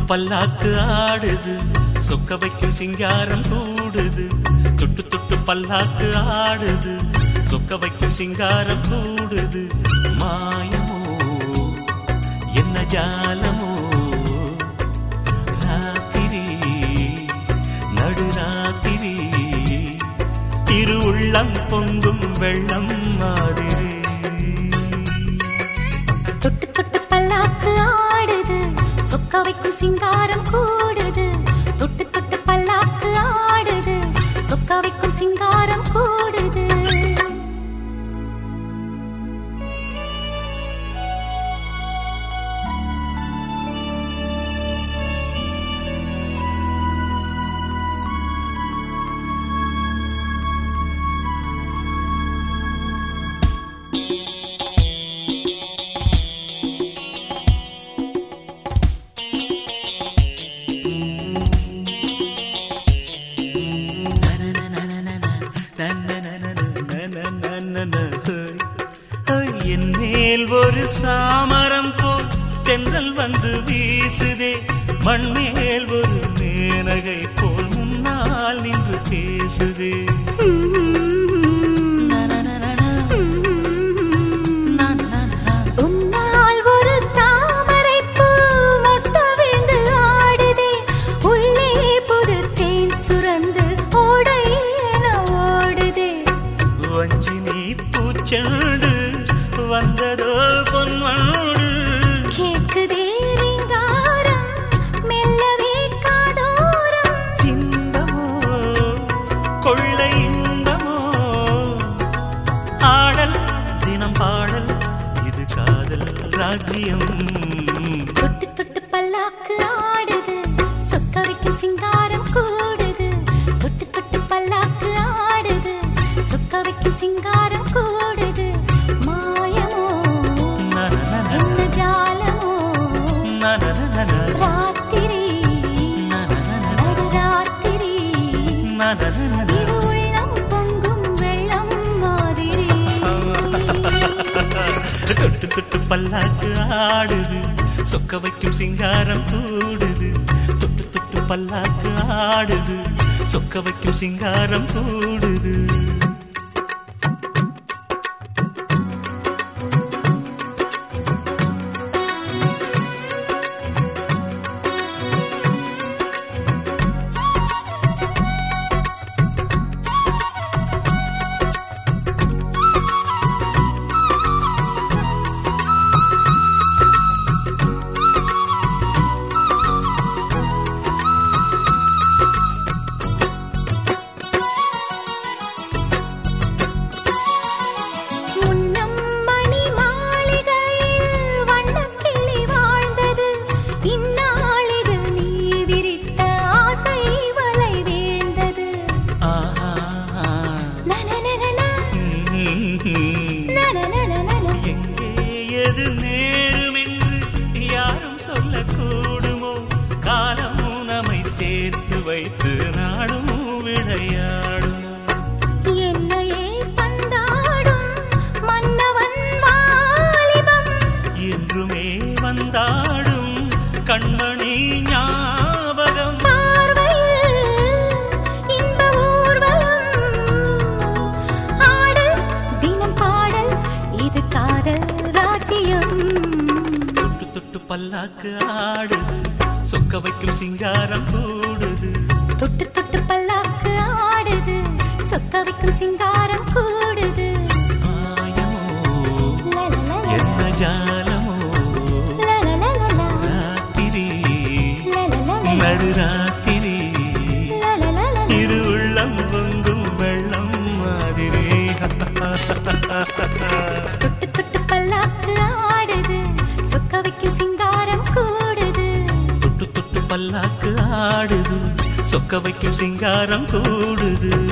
பல்லாக்கு ஆடுது சொக்க வைக்கும் சிங்காரம் கூடுது தொட்டு தொட்டு பல்லாக்கு ஆடுது சொக்க வைக்கும் சிங்காரம் கூடுது மாயமோ என்ன ஜாலமோ ராத்திரி நடுராத்திரி இரு உள்ளம் பொங்கும் வெள்ளம் மாதிரி தொட்டு தொட்டு பல்லாக்கு ஆடுது சொக்க வைக்கும் சிங்காரம் கூடுது தொட்டு தொட்டு பல்லாக்கு ஆடுது சொக்க வைக்கும் சிங்காரம் கூடுது என் மேல் ஒரு சாமரம் போல் தென்றல் வந்து வீசுதே மண்மேல் ஒரு மேனகை போல் முன்னால் நின்று பேசுதே உன்னால் ஒரு தாமரைப் பூ மொட்டு விழுந்து ஆடுதே. உள்ளே புது தேன் சுரந்து ஓடை என ஓடுதே. வஞ்சி நீ பூச்செண்டு வந்ததோ பொன்வண்டு கேட்குதே ரீங்காரம், மெல்லவே காதோரம். இன்பமோ கொள்ளை இன்பமோ ஆடல் தினம் பாடல் இது காதல் ராஜ்யம் தொட்டு தொட்டு பல்லாக்கு ஆடுது சொக்க வைக்கும் சிங்காரம் கூடுது தொட்டு தொட்டு பல்லாக்கு ஆடுது சொக்க வைக்கும் சிங்காரம் கூடுது மாயமோ என்ன ஜாலமோ ராத்திரி நடுராத்திரி இரு உள்ளம் பொங்கும் வெள்ளம் மாதிரி தொட்டு தொட்டு பல்லாக்கு ஆடுது சொக்க வைக்கும் சிங்காரம் கூடுது தொட்டு தொட்டு பல்லாக்கு ஆடுது சொக்க வைக்கும் சிங்காரம் கூடுது முன்னம் மணி மாளிகையில் வண்ணக்கிளி வாழ்ந்தது இந்நாளிது நீ விரித்த ஆசை வலை வீழ்ந்தது ஆஹா நனநனன, ம்ம். நனநனநன. எங்கே எது நேருமென்று யாரும் சொல்லக்கூடுமோ காலம் நம்மை சேர்த்து வைத்து நாடும் விளையாடுமோ என்னையே பந்தாடும் மன்னவன் வாலிபம் என்றுமே வந்தாடும் கண்மணி ஞாபகம் பார்வையில் இன்ப ஊர்வலம் ஆடல் தினம் பாடல் இது காதல் ராஜ்யம் தொட்டு தொட்டு பல்லாக்கு ஆடுது சொக்க வைக்கும் சிங்காரம் கூடுது தொட்டு தொட்டு பல்லாக்கு ஆடுது சொக்க வைக்கும் சிங்காரம் கூடுது மாயமோ லலலல, என்ன ஜாலமோ லலலலல, ராத்திரி லலலல, நடுராத்திரி லலலல. இரு உள்ளம் பொங்கும் வெள்ளம் மாதிரி தொட்டு தொட்டு பல்லாக்கு ஆடுது சொக்க வைக்கும் சிங்காரம் கூடுது தொட்டு தொட்டு பல்லாக்கு ஆடுது சொக்க வைக்கும் சிங்காரம் கூடுது